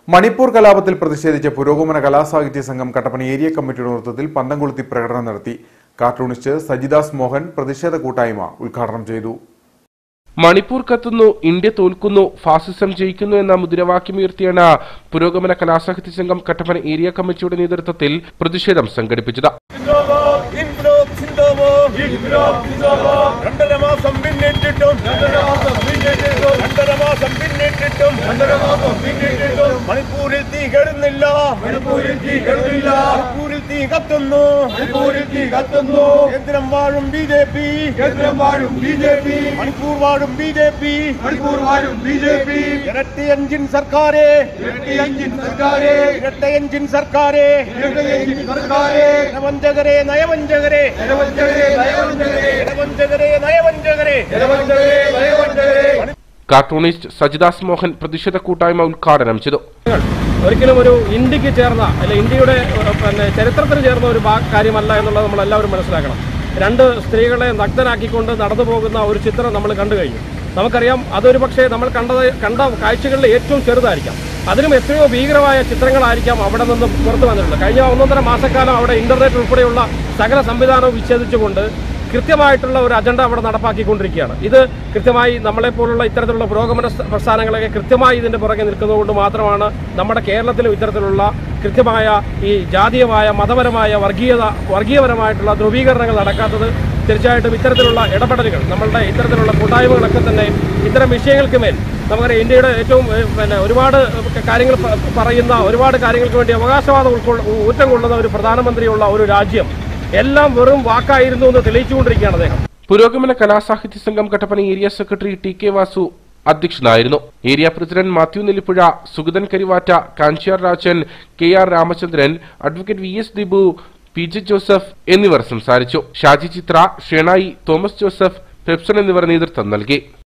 മണിപ്പൂർ കലാപത്തിൽ പ്രതിഷേധിച്ച പുരോഗമന കലാസാഹിത്യ സംഘം കട്ടപ്പന ഏരിയ കമ്മിറ്റിയുടെ നേതൃത്വത്തിൽ പന്തംകൊളുത്തി പ്രകടനം നടത്തി കാർട്ടൂണിസ്റ്റ് സജിദാസ് മോഹൻ പ്രതിഷേധ കൂട്ടായ്മ ഉദ്ഘാടനം ചെയ്തു മണിപ്പൂർ കത്തുന്നു ഇന്ത്യ തോൽക്കുന്നു ഫാസിസം ജയിക്കുന്നു എന്ന മുദ്രാവാക്യമുയർത്തിയാണ് പുരോഗമന കലാസാഹിത്യ സംഘം കട്ടപ്പന ഏരിയ കമ്മിറ്റിയുടെ നേതൃത്വത്തിൽ പ്രതിഷേധം സംഘടിപ്പിച്ചത് ഇൻക്ലോബ് ഇൻക്ലോബ് സിന്ദാബാദ് ഇൻക്ലോബ് സിന്ദാബാദ് രണ്ടര മാസം പിന്നിട്ടിട്ടും രണ്ടര മാസം പിന്നിട്ടിട്ടും രണ്ടര മാസം പിന്നിട്ടിട്ടും രണ്ടര മാസം പിന്നിട്ടിട്ടും മണിപ്പൂരിൽ തീ കെടുന്നില്ല മണിപ്പൂരിൽ തീ കെടുന്നില്ല മണിപ്പൂരിൽ തീ കത്തുന്നു മണിപ്പൂരിൽ തീ കത്തുന്നു കേന്ദ്രം വാഴും ബി ജെ പി കേന്ദ്രം വാഴും ബി ജെ പി മണിപ്പൂർ വാഴും ബി ജെ പി മണിപ്പൂർ വാഴും ബി ജെ പി ഇരട്ട എഞ്ചിൻ സർക്കാരെ ഇരട്ട എഞ്ചിൻ സർക്കാരെ ഇരട്ട എഞ്ചിൻ സർക്കാരെ ഇരട്ട എഞ്ചിൻ സർക്കാരെ നയവഞ്ചകരെ നയവഞ്ചകരെ നയവഞ്ചകരെ നയവഞ്ചകരെ നയവഞ്ചകരെ നയവഞ്ചകരെ നയവഞ്ചകരെ നയവഞ്ചകരെ കാർട്ടൂണിസ്റ്റ് സജിദാസ് മോഹൻ പ്രതിഷേധ കൂട്ടായ്മ ഉദ്ഘാടനം ചെയ്തു ഒരിക്കലും ഒരു ഇന്ത്യക്ക് ചേർന്ന അല്ല ഇന്ത്യയുടെ ഏഹ്, പിന്നെ ചരിത്രത്തിന് ചേർന്ന ഒരു ഭാ- കാര്യമല്ല എന്നുള്ളത് നമ്മൾ എല്ലാവരും മനസ്സിലാക്കണം രണ്ട് സ്ത്രീകളെ നഗ്നനാക്കിക്കൊണ്ട് നടന്നു പോകുന്ന ഒരു ചിത്രം നമ്മൾ കണ്ടു കഴിഞ്ഞു നമുക്കറിയാം അതൊരു പക്ഷേ നമ്മൾ കണ്ടത് കണ്ട കാഴ്ചകളിൽ ഏറ്റവും ചെറുതായിരിക്കാം അതിലും എത്രയോ ഭീകരമായ ചിത്രങ്ങളായിരിക്കാം അവിടെ നിന്നും പുറത്തു വന്നിട്ടുള്ളത് കഴിഞ്ഞ ഒന്നൊന്നര മാസക്കാലം അവിടെ ഇന്റർനെറ്റ് ഉൾപ്പെടെയുള്ള സകല സംവിധാനവും വിച്ഛേദിച്ചുകൊണ്ട് കൃത്യമായിട്ടുള്ള ഒരു അജണ്ട അവിടെ നടപ്പാക്കിക്കൊണ്ടിരിക്കുകയാണ് ഇത് കൃത്യമായി നമ്മളെപ്പോലുള്ള ഇത്തരത്തിലുള്ള പുരോഗമന സ- പ്രസ്ഥാനങ്ങളൊക്കെ കൃത്യമായി ഇതിന്റെ പുറകെ നിൽക്കുന്നതുകൊണ്ട് മാത്രമാണ് നമ്മുടെ കേരളത്തിലും ഇത്തരത്തിലുള്ള കൃത്യമായ ഈ ജാതീയമായ മതപരമായ വർഗീയത വർഗീയപരമായിട്ടുള്ള ധ്രുവീകരണങ്ങൾ നടക്കാത്തത് തീർച്ചയായിട്ടും ഇത്തരത്തിലുള്ള ഇടപെടലുകൾ നമ്മളുടെ ഇത്തരത്തിലുള്ള കൂട്ടായ്മകളൊക്കെ തന്നെ ഇത്തരം വിഷയങ്ങൾക്ക് മേൽ നമുക്കറിയാം ഇന്ത്യയുടെ ഏറ്റവും ഏഹ്, പിന്നെ ഒരുപാട് കാര്യങ്ങൾ പ- പറയുന്ന ഒരുപാട് കാര്യങ്ങൾക്ക് വേണ്ടി അവകാശവാദം ഉൾക്കൊള്ള ഊറ്റം കൊള്ളുന്ന ഒരു പ്രധാനമന്ത്രിയുള്ള ഒരു രാജ്യം എല്ലാം വെറും വാക്കായിരുന്നു എന്ന് തെളിയിച്ചുകൊണ്ടിരിക്കുകയാണ് അദ്ദേഹം പുരോഗമന കലാസാഹിത്യ സംഘം Kattappana area secretary T K Vasu അധ്യക്ഷനായിരുന്നു area president Mathew Nellippuzha Sugathan Karivatta Kanchiyar Rajan K R Ramachandran advocate V S Dibu P J Joseph എന്നിവർ സംസാരിച്ചു ഷാജി ചിത്ര ഷേണായി തോമസ് ജോസഫ് പെപ്സൺ എന്നിവർ നേതൃത്വം നൽകി